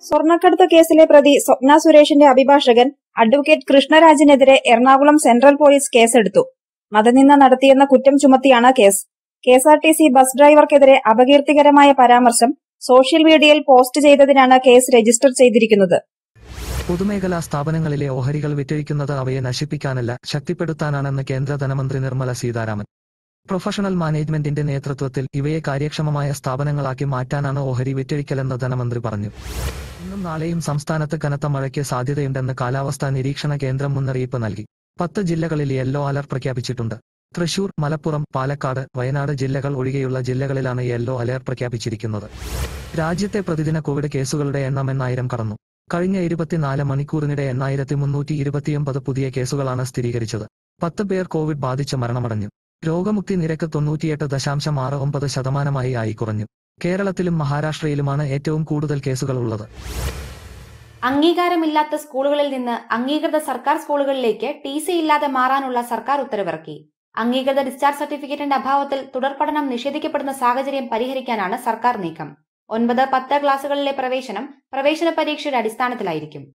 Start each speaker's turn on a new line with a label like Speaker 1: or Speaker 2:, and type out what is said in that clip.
Speaker 1: സ്വർണ്ണക്കടത്ത് കേസിലെ പ്രതി സ്വപ്ന സുരേഷിന്റെ അഭിഭാഷകൻ അഡ്വക്കേറ്റ് കൃഷ്ണരാജിനെതിരെ എറണാകുളം സെൻട്രൽ പോലീസ് കേസെടുത്തു മതനിന്ദ നടത്തിയെന്ന കുറ്റം ചുമത്തിയാണ് കേസ് കെഎസ്ആർടിസി ബസ് ഡ്രൈവർക്കെതിരെ അപകീർത്തികരമായ പരാമർശം സോഷ്യൽ മീഡിയയിൽ പോസ്റ്റ് ചെയ്തതിനാണ് കേസ് രജിസ്റ്റർ ചെയ്തിരിക്കുന്നത്
Speaker 2: പൊതുമേഖലാ സ്ഥാപനങ്ങളിലെ ഓഹരികൾ വിറ്റഴിക്കുന്നത് അവയെ നശിപ്പിക്കാനല്ല ശക്തിപ്പെടുത്താനാണെന്ന് കേന്ദ്ര ധനമന്ത്രി നിർമ്മല സീതാരാമൻ പ്രൊഫഷണൽ മാനേജ്മെന്റിന്റെ നേതൃത്വത്തിൽ ഇവയെ കാര്യക്ഷമമായ സ്ഥാപനങ്ങളാക്കി മാറ്റാനാണ് ഓഹരി വിറ്റഴിക്കലെന്ന് ധനമന്ത്രി പറഞ്ഞു ഇന്നും നാളെയും സംസ്ഥാനത്ത് കനത്ത മഴയ്ക്ക് സാധ്യതയുണ്ടെന്ന് കാലാവസ്ഥാ നിരീക്ഷണ കേന്ദ്രം മുന്നറിയിപ്പ് നൽകി പത്ത് ജില്ലകളിൽ യെല്ലോ അലർട്ട് പ്രഖ്യാപിച്ചിട്ടുണ്ട് തൃശൂർ മലപ്പുറം പാലക്കാട് വയനാട് ജില്ലകൾ ഒഴികെയുള്ള ജില്ലകളിലാണ് യെല്ലോ അലർട്ട് പ്രഖ്യാപിച്ചിരിക്കുന്നത് രാജ്യത്തെ പ്രതിദിന കോവിഡ് കേസുകളുടെ എണ്ണം എണ്ണായിരം കടന്നു കഴിഞ്ഞ ഇരുപത്തിനാല് മണിക്കൂറിനിടെ എണ്ണായിരത്തി മുന്നൂറ്റി ഇരുപത്തിയൊമ്പത് പുതിയ കേസുകളാണ് സ്ഥിരീകരിച്ചത് പത്ത് പേർ കോവിഡ് ബാധിച്ച് മരണമടഞ്ഞു രോഗമുക്തി നിരക്ക് തൊണ്ണൂറ്റിയെട്ട് ദശാംശം ആറ് ഒമ്പത് ശതമാനമായി ആയി കുറഞ്ഞു കേരളത്തിലും മഹാരാഷ്ട്രയിലുമാണ് ഏറ്റവും കൂടുതൽ കേസുകൾ ഉള്ളത്
Speaker 3: അംഗീകാരമില്ലാത്ത സ്കൂളുകളിൽ നിന്ന് അംഗീകൃത സർക്കാർ സ്കൂളുകളിലേക്ക് ടി സി ഇല്ലാതെ മാറാനുള്ള സർക്കാർ ഉത്തരവിറക്കി അംഗീകൃത ഡിസ്ചാർജ് സർട്ടിഫിക്കറ്റിന്റെ അഭാവത്തിൽ തുടർ പഠനം നിഷേധിക്കപ്പെടുന്ന സാഹചര്യം പരിഹരിക്കാനാണ് സർക്കാർ നീക്കം ഒൻപത് പത്ത് ക്ലാസുകളിലെ പ്രവേശനം പ്രവേശന പരീക്ഷയുടെ അടിസ്ഥാനത്തിലായിരിക്കും